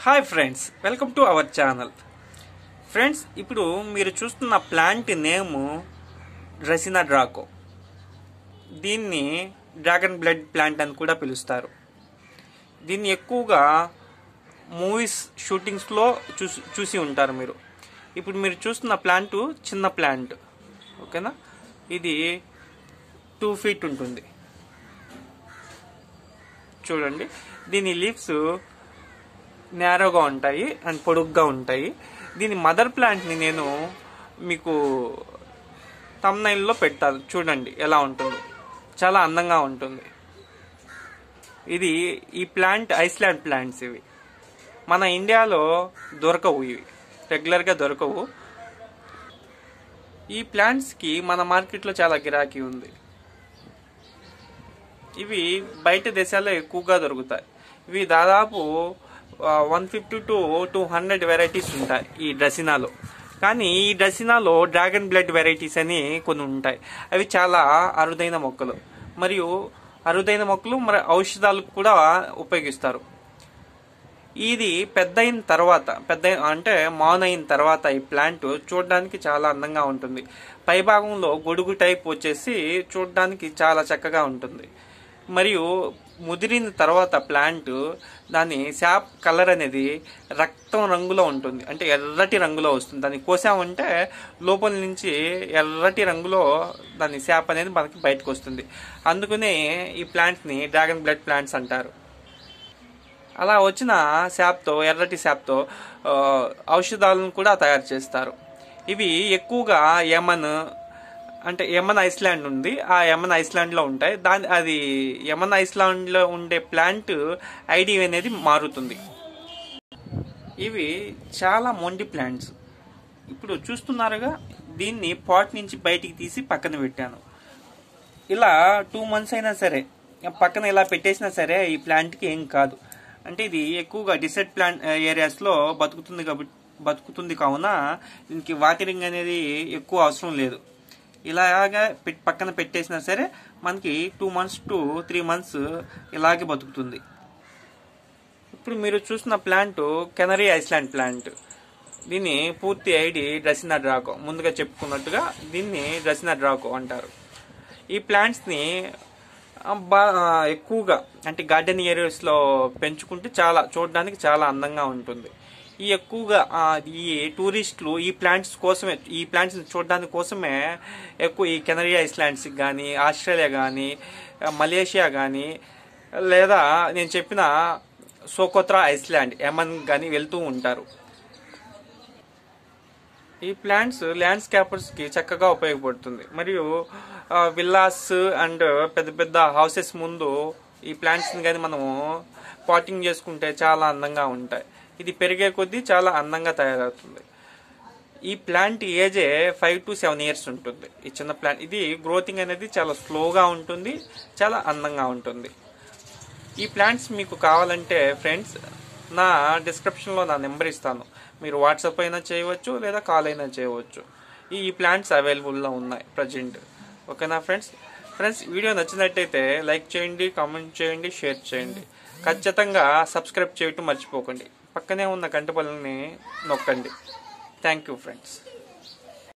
hi friends welcome to our channel friends ఇప్పుడు మీరు చూస్తున్న ప్లాంట్ నేము డ్రెసినా డ్రాకో దీన్ని డ్రాగన్ బ్లడ్ ప్లాంట్ అని కూడా పిలుస్తారు దీన్ని ఎక్కువగా మూవీస్ షూటింగ్స్లో చూసి చూసి ఉంటారు మీరు ఇప్పుడు మీరు చూస్తున్న ప్లాంట్ చిన్న ప్లాంట్ ఓకేనా ఇది టూ ఫీట్ ఉంటుంది చూడండి దీని లీవ్స్ నేరోగా ఉంటాయి అండ్ పొడుగ్గా ఉంటాయి దీని మదర్ ప్లాంట్ని నేను మీకు తమ్నైల్లో పెడతాను చూడండి ఎలా ఉంటుందో చాలా అందంగా ఉంటుంది ఇది ఈ ప్లాంట్ ఐస్లాండ్ ప్లాంట్స్ ఇవి మన ఇండియాలో దొరకవు ఇవి రెగ్యులర్గా దొరకవు ఈ ప్లాంట్స్కి మన మార్కెట్లో చాలా గిరాకీ ఉంది ఇవి బయట దేశాల్లో ఎక్కువగా దొరుకుతాయి ఇవి దాదాపు one fifty to two hundred varieties ఉంటాయి ఈ డ్రసినాలో కానీ ఈ డ్రసినాలో డ్రాగన్ బ్లడ్ వెరైటీస్ అని కొన్ని ఉంటాయి అవి చాలా అరుదైన మొక్కలు మరియు అరుదైన మొక్కలు మరి ఔషధాలకు కూడా ఉపయోగిస్తారు ఇది పెద్ద అయిన తర్వాత పెద్ద అంటే మాన్ అయిన తర్వాత ఈ ప్లాంట్ చూడడానికి చాలా అందంగా ఉంటుంది పైభాగంలో గొడుగు టైప్ వచ్చేసి చూడడానికి చాలా చక్కగా ఉంటుంది మరియు ముదిరిన తర్వాత ప్లాంట్ దాని శాప్ కలర్ అనేది రక్తం రంగులో ఉంటుంది అంటే ఎర్రటి రంగులో వస్తుంది దాన్ని కోసామంటే లోపల నుంచి ఎర్రటి రంగులో దాని శాప్ అనేది మనకి బయటకు వస్తుంది అందుకనే ఈ ప్లాంట్ని డ్రాగన్ బ్లడ్ ప్లాంట్స్ అంటారు అలా వచ్చిన శాప్తో ఎర్రటి శాప్తో ఔషధాలను కూడా తయారు చేస్తారు ఇవి ఎక్కువగా యమన్ అంటే యమన్ ఐస్లాండ్ ఉంది ఆ యమన్ ఐస్లాండ్లో ఉంటాయి దాని అది యమన్ ఐస్లాండ్లో ఉండే ప్లాంట్ ఐడి అనేది మారుతుంది ఇవి చాలా మొండి ప్లాంట్స్ ఇప్పుడు చూస్తున్నారుగా దీన్ని పాట్ నుంచి బయటికి తీసి పక్కన పెట్టాను ఇలా టూ మంత్స్ అయినా సరే పక్కన ఇలా పెట్టేసినా సరే ఈ ప్లాంట్కి ఏం కాదు అంటే ఇది ఎక్కువగా డిసెట్ ప్లాంట్ ఏరియాస్లో బతుకుతుంది కాబట్టి బతుకుతుంది కావున దీనికి వాటరింగ్ అనేది ఎక్కువ అవసరం లేదు ఇలాగా పక్కన పెట్టేసినా సరే మనకి two months to three months ఇలాగే బతుకుతుంది ఇప్పుడు మీరు చూసిన ప్లాంట్ కెనరీ ఐస్లాండ్ ప్లాంట్ దీన్ని పూర్తి ఐడి డ్రెసినా డ్రాకో ముందుగా చెప్పుకున్నట్టుగా దీన్ని డ్రెసినా డ్రాకో అంటారు ఈ ప్లాంట్స్ని బా ఎక్కువగా అంటే గార్డెన్ ఏరియాస్లో పెంచుకుంటే చాలా చూడడానికి చాలా అందంగా ఉంటుంది ఈ ఎక్కువగా ఈ టూరిస్టులు ఈ ప్లాంట్స్ కోసమే ఈ ప్లాంట్స్ చూడడానికి కోసమే ఎక్కువ ఈ కెనరీ ఐస్లాండ్స్కి కానీ ఆస్ట్రేలియా కానీ మలేషియా కానీ లేదా నేను చెప్పిన సోకోత్రా ఐస్లాండ్ ఎమన్ కానీ వెళ్తూ ఉంటారు ఈ ప్లాంట్స్ ల్యాండ్స్కేపర్స్కి చక్కగా ఉపయోగపడుతుంది మరియు విల్లాస్ అండ్ పెద్ద పెద్ద హౌసెస్ ముందు ఈ ప్లాంట్స్ని కానీ మనము పాటింగ్ చేసుకుంటే చాలా అందంగా ఉంటాయి ఇది పెరిగే కొద్దీ చాలా అందంగా తయారవుతుంది ఈ plant age five to seven years ఉంటుంది ఈ చిన్న ప్లాంట్ ఇది గ్రోతింగ్ అనేది చాలా స్లోగా ఉంటుంది చాలా అందంగా ఉంటుంది ఈ ప్లాంట్స్ మీకు కావాలంటే ఫ్రెండ్స్ నా డిస్క్రిప్షన్లో నా నెంబర్ ఇస్తాను మీరు వాట్సాప్ అయినా చేయవచ్చు లేదా కాల్ అయినా చేయవచ్చు ఈ ప్లాంట్స్ అవైలబుల్లో ఉన్నాయి ప్రజెంట్ ఓకేనా ఫ్రెండ్స్ ఫ్రెండ్స్ వీడియో నచ్చినట్టయితే లైక్ చేయండి కామెంట్ చేయండి షేర్ చేయండి ఖచ్చితంగా సబ్స్క్రైబ్ చేయటం మర్చిపోకండి పక్కనే ఉన్న గంట బల్లని నొక్కండి థ్యాంక్ యూ ఫ్రెండ్స్